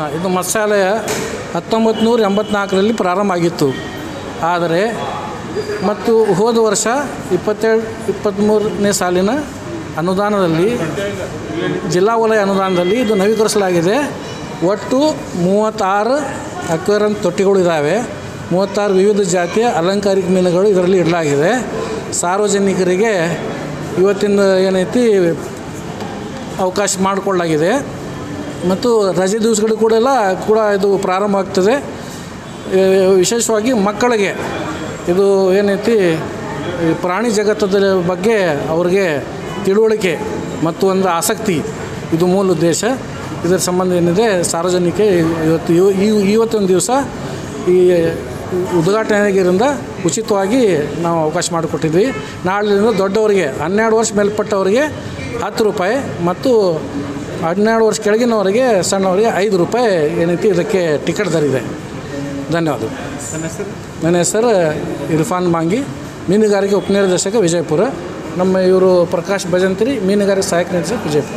ಇದು ಮತ್ಸ್ಯಾಲಯ ಹತ್ತೊಂಬತ್ತು ನೂರ ಎಂಬತ್ನಾಲ್ಕರಲ್ಲಿ ಪ್ರಾರಂಭ ಆಗಿತ್ತು ಆದರೆ ಮತ್ತು ಹೋದ ವರ್ಷ ಇಪ್ಪತ್ತೆರಡು ಇಪ್ಪತ್ತ್ಮೂರನೇ ಸಾಲಿನ ಅನುದಾನದಲ್ಲಿ ಜಿಲ್ಲಾ ವಲಯ ಅನುದಾನದಲ್ಲಿ ಇದು ನವೀಕರಿಸಲಾಗಿದೆ ಒಟ್ಟು ಮೂವತ್ತಾರು ಅಕ್ವೇರಿಯಂ ತೊಟ್ಟಿಗಳು ಇದ್ದಾವೆ ಮೂವತ್ತಾರು ವಿವಿಧ ಜಾತಿಯ ಅಲಂಕಾರಿಕ ಮೀನುಗಳು ಇದರಲ್ಲಿ ಇಡಲಾಗಿದೆ ಸಾರ್ವಜನಿಕರಿಗೆ ಇವತ್ತಿನ ಏನೈತಿ ಅವಕಾಶ ಮಾಡಿಕೊಳ್ಳಲಾಗಿದೆ ಮತ್ತು ರಜೆ ದಿವಸಗಳು ಕೂಡ ಎಲ್ಲ ಕೂಡ ಇದು ಪ್ರಾರಂಭ ಆಗ್ತದೆ ಏ, ವಿಶೇಷವಾಗಿ ಮಕ್ಕಳಿಗೆ ಇದು ಏನೈತಿ ಈ ಪ್ರಾಣಿ ಜಗತ್ತದ ಬಗ್ಗೆ ಅವ್ರಿಗೆ ತಿಳುವಳಿಕೆ ಮತ್ತು ಒಂದು ಆಸಕ್ತಿ ಇದು ಮೂಲ ಉದ್ದೇಶ ಇದರ ಸಂಬಂಧ ಏನಿದೆ ಸಾರ್ವಜನಿಕ ಇವತ್ತು ಇವ- ಈ- ಇವತ್ತೊಂದು ದಿವಸ ಈ ಉದ್ಘಾಟನೆಗಿರಿಂದ ಉಚಿತವಾಗಿ ನಾವು ಅವಕಾಶ ಮಾಡಿಕೊಟ್ಟಿದ್ವಿ ನಾಳಿನಿಂದ ದೊಡ್ಡವರಿಗೆ ಹನ್ನೆರಡು ವರ್ಷ ಮೇಲ್ಪಟ್ಟವರಿಗೆ ಹತ್ತು ರೂಪಾಯಿ ಮತ್ತು ಹನ್ನೆರಡು ವರ್ಷ ಕೆಳಗಿನವರಿಗೆ ಸಣ್ಣವರಿಗೆ ಐದು ರೂಪಾಯಿ ಏನೈತಿ ಇದಕ್ಕೆ ಟಿಕೆಟ್ ದರ ಇದೆ ಧನ್ಯವಾದಗಳು ನನ್ನ ಹೆಸರು ಇರ್ಫಾನ್ ಮಾಂಗಿ ಮೀನುಗಾರಿಕೆ ಉಪನಿರ್ದೇಶಕ ವಿಜಯಪುರ ನಮ್ಮ ಇವರು ಪ್ರಕಾಶ್ ಭಜಂತ್ರಿ ಮೀನುಗಾರಿಕೆ ಸಹಾಯಕ ನಿರ್ದೇಶಕ ವಿಜಯಪುರ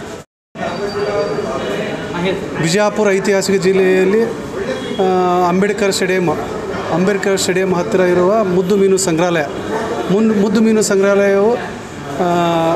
ಬಿಜಾಪುರ ಐತಿಹಾಸಿಕ ಜಿಲ್ಲೆಯಲ್ಲಿ ಆ, ಅಂಬೇಡ್ಕರ್ ಸ್ಟೇಡಿಯಂ ಅಂಬೇಡ್ಕರ್ ಸ್ಟೇಡಿಯಂ ಹತ್ತಿರ ಇರುವ ಮುದ್ದು ಮೀನು ಸಂಗ್ರಹಾಲಯ ಮುನ್ ಮುದ್ದು ಮೀನು ಸಂಗ್ರಹಾಲಯವು ಆ,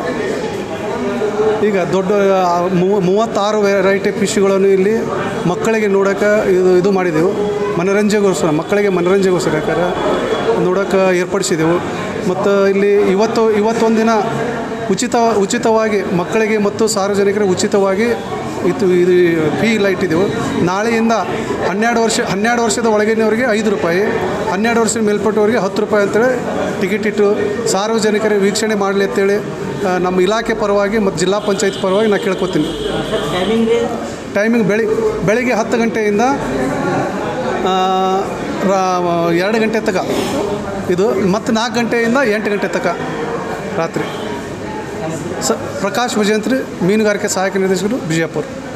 ಈಗ ದೊಡ್ಡ ಆ, ಮೂವ- ಮೂವತ್ತಾರು ವೆರೈಟಿ ಫಿಶ್ಗಳನ್ನು ಇಲ್ಲಿ ಮಕ್ಕಳಿಗೆ ನೋಡೋಕೆ ಇದು ಇದು ಮಾಡಿದೆವು ಮನೋರಂಜನೆಗೋಸ್ಕರ ಮಕ್ಕಳಿಗೆ ಮನೋರಂಜನೆಗೋಸ್ಕರ ನೋಡೋಕೆ ಏರ್ಪಡಿಸಿದೆವು ಮತ್ತು ಇಲ್ಲಿ ಇವತ್ತು ಇವತ್ತೊಂದಿನ ಉಚಿತ ಉಚಿತವಾಗಿ ಮಕ್ಕಳಿಗೆ ಮತ್ತು ಸಾರ್ವಜನಿಕರಿಗೆ ಉಚಿತವಾಗಿ ಇದು ಇದು ಫೀ ಎಲ್ಲ ಇಟ್ಟಿದ್ದೆವು ನಾಳೆಯಿಂದ ಹನ್ನೆರಡು ವರ್ಷ ಹನ್ನೆರಡು ವರ್ಷದ ಒಳಗಿನವರಿಗೆ ಐದು ರೂಪಾಯಿ ಹನ್ನೆರಡು ವರ್ಷದ ಮೇಲ್ಪಟ್ಟವರಿಗೆ ಹತ್ತು ರೂಪಾಯಿ ಅಂತೇಳಿ ಟಿಕೆಟ್ ಇಟ್ಟು ಸಾರ್ವಜನಿಕರಿಗೆ ವೀಕ್ಷಣೆ ಮಾಡಲಿ ಅಂತೇಳಿ ಆ, ನಮ್ಮ ಇಲಾಖೆ ಪರವಾಗಿ ಮತ್ತು ಜಿಲ್ಲಾ ಪಂಚಾಯತ್ ಪರವಾಗಿ ನಾನು ಕೇಳ್ಕೊತೀನಿ ಟೈಮಿಂಗ್ ಬೆಳಿ ಬೆಳಿಗ್ಗೆ ಹತ್ತು ಗಂಟೆಯಿಂದ ಆ, ರಾ- ಎರಡು ಗಂಟೆ ತನಕ ಇದು ಮತ್ತು ನಾಲ್ಕು ಗಂಟೆಯಿಂದ ಎಂಟು ಗಂಟೆ ತನಕ ರಾತ್ರಿ ಸ ಪ್ರಕಾಶ್ ಭಜಂತ್ರಿ ಮೀನುಗಾರಿಕೆ ಸಹಾಯಕ ನಿರ್ದೇಶಕರು ಬಿಜಾಪುರ